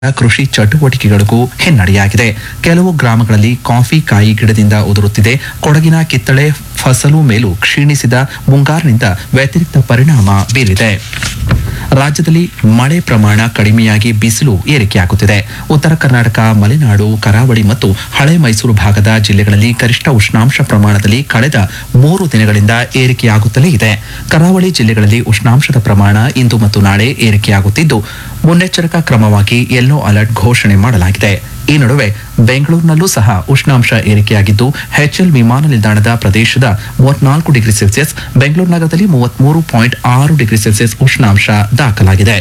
ಕೃಷಿ ಚಟುವಟಿಕೆಗಳಿಗೂ ಹಿನ್ನಡೆಯಾಗಿದೆ ಕೆಲವು ಗ್ರಾಮಗಳಲ್ಲಿ ಕಾಫಿ ಕಾಯಿ ಗಿಡದಿಂದ ಉದುರುತ್ತಿದೆ ಕೊಡಗಿನ ಕಿತ್ತಳೆ ಫಸಲು ಮೇಲೂ ಕ್ಷೀಣಿಸಿದ ಮುಂಗಾರಿನಿಂದ ವ್ಯತಿರಿಕ್ತ ಪರಿಣಾಮ ಬೀರಿದೆ ರಾಜ್ಯದಲ್ಲಿ ಮಳೆ ಪ್ರಮಾಣ ಕಡಿಮೆಯಾಗಿ ಬಿಸಿಲು ಏರಿಕೆಯಾಗುತ್ತಿದೆ ಉತ್ತರ ಕರ್ನಾಟಕ ಮಲೆನಾಡು ಕರಾವಳಿ ಮತ್ತು ಹಳೆ ಮೈಸೂರು ಭಾಗದ ಜಿಲ್ಲೆಗಳಲ್ಲಿ ಗರಿಷ್ಠ ಉಷ್ಣಾಂಶ ಪ್ರಮಾಣದಲ್ಲಿ ಕಳೆದ ಮೂರು ದಿನಗಳಿಂದ ಏರಿಕೆಯಾಗುತ್ತಲೇ ಇದೆ ಕರಾವಳಿ ಜಿಲ್ಲೆಗಳಲ್ಲಿ ಉಷ್ಣಾಂಶದ ಪ್ರಮಾಣ ಇಂದು ಮತ್ತು ನಾಳೆ ಏರಿಕೆಯಾಗುತ್ತಿದ್ದು ಮುನ್ನೆಚ್ಚರಿಕಾ ಕ್ರಮವಾಗಿ ಯೆಲ್ಲೋ ಅಲರ್ಟ್ ಘೋಷಣೆ ಮಾಡಲಾಗಿದೆ ಈ ನಡುವೆ ಬೆಂಗಳೂರಿನಲ್ಲೂ ಸಹ ಉಷ್ಣಾಂಶ ಏರಿಕೆಯಾಗಿದ್ದು ಎಚ್ಎಲ್ ವಿಮಾನ ನಿಲ್ದಾಣದ ಪ್ರದೇಶದ ಮೂವತ್ನಾಲ್ಕು ಡಿಗ್ರಿ ಸೆಲ್ಸಿಯಸ್ ಬೆಂಗಳೂರು ನಗರದಲ್ಲಿ ಮೂವತ್ಮೂರು ಪಾಯಿಂಟ್ ಆರು ಡಿಗ್ರಿ ಸೆಲ್ಸಿಯಸ್ ಉಷ್ಣಾಂಶ ದಾಖಲಾಗಿದೆ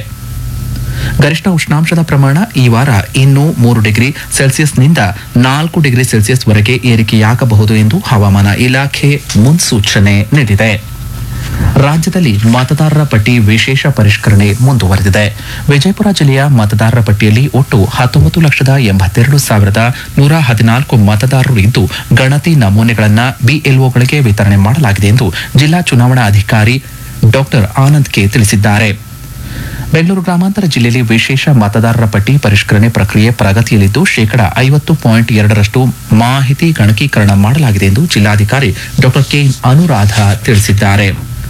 ಗರಿಷ್ಠ ಉಷ್ಣಾಂಶದ ಪ್ರಮಾಣ ಈ ವಾರ ಇನ್ನೂ ಮೂರು ಡಿಗ್ರಿ ಸೆಲ್ಸಿಯಸ್ನಿಂದ ನಾಲ್ಕು ಡಿಗ್ರಿ ಸೆಲ್ಸಿಯಸ್ ವರೆಗೆ ಏರಿಕೆಯಾಗಬಹುದು ಎಂದು ಹವಾಮಾನ ಇಲಾಖೆ ಮುನ್ಸೂಚನೆ ನೀಡಿದೆ ರಾಜ್ಯದಲ್ಲಿ ಮತದಾರರ ಪಟ್ಟಿ ವಿಶೇಷ ಪರಿಷ್ಕರಣೆ ಮುಂದುವರೆದಿದೆ ವಿಜಯಪುರ ಜಿಲ್ಲೆಯ ಮತದಾರರ ಪಟ್ಟಿಯಲ್ಲಿ ಒಟ್ಟು ಹತ್ತೊಂಬತ್ತು ಲಕ್ಷದ ಎಂಬತ್ತೆರಡು ಸಾವಿರದ ನೂರ ಹದಿನಾಲ್ಕು ಮತದಾರರು ಇದ್ದು ಗಣತಿ ನಮೂನೆಗಳನ್ನು ಬಿಎಲ್ಒಗಳಿಗೆ ವಿತರಣೆ ಮಾಡಲಾಗಿದೆ ಎಂದು ಜಿಲ್ಲಾ ಚುನಾವಣಾ ಅಧಿಕಾರಿ ಡಾಕ್ಟರ್ ಆನಂದ್ ಕೆ ತಿಳಿಸಿದ್ದಾರೆ ಬೆಂಗಳೂರು ಗ್ರಾಮಾಂತರ ಜಿಲ್ಲೆಯಲ್ಲಿ ವಿಶೇಷ ಮತದಾರರ ಪಟ್ಟಿ ಪರಿಷ್ಕರಣೆ ಪ್ರಕ್ರಿಯೆ ಪ್ರಗತಿಯಲ್ಲಿದ್ದು ಶೇಕಡ ಐವತ್ತು ಪಾಯಿಂಟ್ ಎರಡರಷ್ಟು ಮಾಹಿತಿ ಗಣಕೀಕರಣ ಮಾಡಲಾಗಿದೆ ಎಂದು ಜಿಲ್ಲಾಧಿಕಾರಿ ಡಾಕ್ಟರ್ ಕೆ ಅನುರಾಧ ತಿಳಿಸಿದ್ದಾರೆ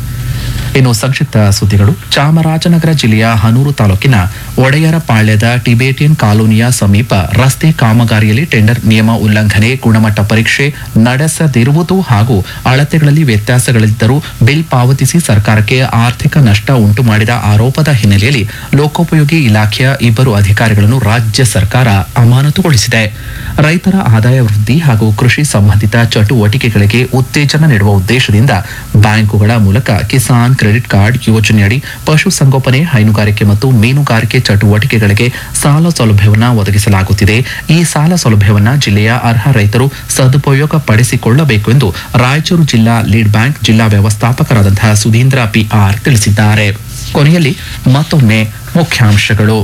ಇನ್ನು ಸಂಕ್ಷಿಪ್ತ ಸುದ್ದಿಗಳು ಚಾಮರಾಜನಗರ ಜಿಲ್ಲೆಯ ಹನೂರು ತಾಲೂಕಿನ ಒಡೆಯರಪಾಳ್ಯದ ಟಿಬೇಟಿಯನ್ ಕಾಲೋನಿಯ ಸಮೀಪ ರಸ್ತೆ ಕಾಮಗಾರಿಯಲ್ಲಿ ಟೆಂಡರ್ ನಿಯಮ ಉಲ್ಲಂಘನೆ ಗುಣಮಟ್ಟ ಪರೀಕ್ಷೆ ನಡೆಸದಿರುವುದು ಹಾಗೂ ಅಳತೆಗಳಲ್ಲಿ ವ್ಯತ್ಯಾಸಗಳಿದ್ದರೂ ಬಿಲ್ ಪಾವತಿಸಿ ಸರ್ಕಾರಕ್ಕೆ ಆರ್ಥಿಕ ನಷ್ಟ ಉಂಟು ಮಾಡಿದ ಆರೋಪದ ಹಿನ್ನೆಲೆಯಲ್ಲಿ ಲೋಕೋಪಯೋಗಿ ಇಲಾಖೆಯ ಇಬ್ಬರು ಅಧಿಕಾರಿಗಳನ್ನು ರಾಜ್ಯ ಸರ್ಕಾರ ಅಮಾನತುಗೊಳಿಸಿದೆ ರೈತರ ಆದಾಯ ವೃದ್ಧಿ ಹಾಗೂ ಕೃಷಿ ಸಂಬಂಧಿತ ಚಟುವಟಿಕೆಗಳಿಗೆ ಉತ್ತೇಜನ ನೀಡುವ ಉದ್ದೇಶದಿಂದ ಬ್ಯಾಂಕುಗಳ ಮೂಲಕ ಕಿಸಾನ್ ಕ್ರೆಡಿಟ್ ಕಾರ್ಡ್ ಯೋಜನೆಯಡಿ ಪಶುಸಂಗೋಪನೆ ಹೈನುಗಾರಿಕೆ ಮತ್ತು ಮೀನುಗಾರಿಕೆ ಚಟುವಟಿಕೆಗಳಿಗೆ ಸಾಲ ಸೌಲಭ್ಯವನ್ನು ಒದಗಿಸಲಾಗುತ್ತಿದೆ ಈ ಸಾಲ ಸೌಲಭ್ಯವನ್ನು ಜಿಲ್ಲೆಯ ಅರ್ಹ ರೈತರು ಸದುಪಯೋಗ ಪಡಿಸಿಕೊಳ್ಳಬೇಕು ಎಂದು ರಾಯಚೂರು ಜಿಲ್ಲಾ ಲೀಡ್ ಬ್ಯಾಂಕ್ ಜಿಲ್ಲಾ ವ್ಯವಸ್ಥಾಪಕರಾದಂತಹ ಸುಧೀಂದ್ರ ಪಿಆರ್ ತಿಳಿಸಿದ್ದಾರೆ ಕೊನೆಯಲ್ಲಿ ಮತ್ತೊಮ್ಮೆ ಮುಖ್ಯಾಂಶಗಳು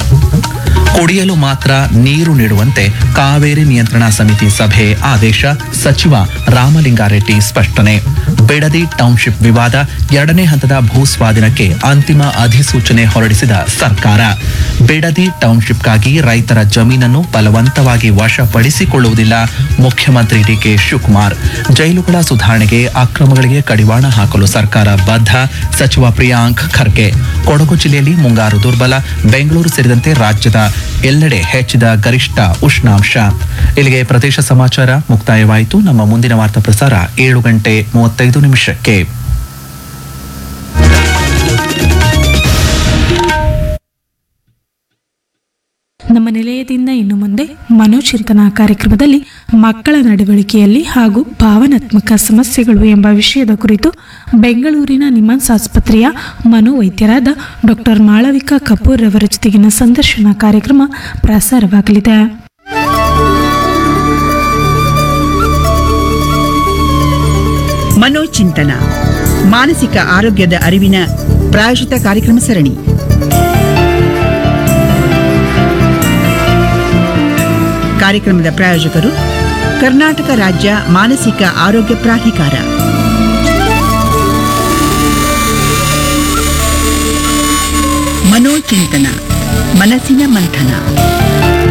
ಕುಡಿಯಲು ಮಾತ್ರ ನೀರು ನೀಡುವಂತೆ ಕಾವೇರಿ ನಿಯಂತ್ರಣ ಸಮಿತಿ ಸಭೆ ಆದೇಶ ಸಚಿವ ರಾಮಲಿಂಗಾರೆಡ್ಡಿ ಸ್ಪಷ್ಟನೆ ಬಿಡದಿ ಟೌನ್ಶಿಪ್ ವಿವಾದ ಎರಡನೇ ಹಂತದ ಭೂ ಸ್ವಾಧೀನಕ್ಕೆ ಅಂತಿಮ ಅಧಿಸೂಚನೆ ಹೊರಡಿಸಿದ ಸರ್ಕಾರ ಬಿಡದಿ ಟೌನ್ಶಿಪ್ಗಾಗಿ ರೈತರ ಜಮೀನನ್ನು ಬಲವಂತವಾಗಿ ವಶಪಡಿಸಿಕೊಳ್ಳುವುದಿಲ್ಲ ಮುಖ್ಯಮಂತ್ರಿ ಡಿಕೆ ಶಿವಕುಮಾರ್ ಜೈಲುಗಳ ಸುಧಾರಣೆಗೆ ಅಕ್ರಮಗಳಿಗೆ ಕಡಿವಾಣ ಹಾಕಲು ಸರ್ಕಾರ ಬದ್ಧ ಸಚಿವ ಪ್ರಿಯಾಂಕ್ ಖರ್ಗೆ ಕೊಡಗು ಜಿಲ್ಲೆಯಲ್ಲಿ ಮುಂಗಾರು ದುರ್ಬಲ ಬೆಂಗಳೂರು ಸೇರಿದಂತೆ ರಾಜ್ಯದ ಎಲ್ಲೆಡೆ ಹೆಚ್ಚಿದ ಗರಿಷ್ಠ ಉಷ್ಣಾಂಶ ಇಲ್ಲಿಗೆ ಪ್ರದೇಶ ಸಮಾಚಾರ ಮುಕ್ತಾಯವಾಯಿತು ನಮ್ಮ ಮುಂದಿನ ವಾರ್ತಾ ಪ್ರಸಾರ ಏಳು ಗಂಟೆ ಮೂವತ್ತೈದು ನಿಮಿಷಕ್ಕೆ ನಮ್ಮ ನಿಲಯದಿಂದ ಇನ್ನು ಮುಂದೆ ಮನೋಚಿಂತನಾ ಕಾರ್ಯಕ್ರಮದಲ್ಲಿ ಮಕ್ಕಳ ನಡವಳಿಕೆಯಲ್ಲಿ ಹಾಗೂ ಭಾವನಾತ್ಮಕ ಸಮಸ್ಯೆಗಳು ಎಂಬ ವಿಷಯದ ಕುರಿತು ಬೆಂಗಳೂರಿನ ನಿಮನ್ಸ್ ಆಸ್ಪತ್ರೆಯ ಮನೋವೈದ್ಯರಾದ ಡಾಕ್ಟರ್ ಮಾಳವಿಕಾ ಕಪೂರ್ ಅವರ ಜೊತೆಗಿನ ಸಂದರ್ಶನ ಕಾರ್ಯಕ್ರಮ ಪ್ರಸಾರವಾಗಲಿದೆ ಮನೋಚಿಂತನ ಮಾನಸಿಕ ಆರೋಗ್ಯದ ಅರಿವಿನ ಪ್ರಾಯೋಜಿತ ಕಾರ್ಯಕ್ರಮ ಸರಣಿ ಕಾರ್ಯಕ್ರಮದ ಪ್ರಾಯೋಜಕರು ಕರ್ನಾಟಕ ರಾಜ್ಯ ಮಾನಸಿಕ ಆರೋಗ್ಯ ಪ್ರಾಧಿಕಾರ ಮನೋಚಿಂತನ ಮನಸ್ಸಿನ ಮಂಥನ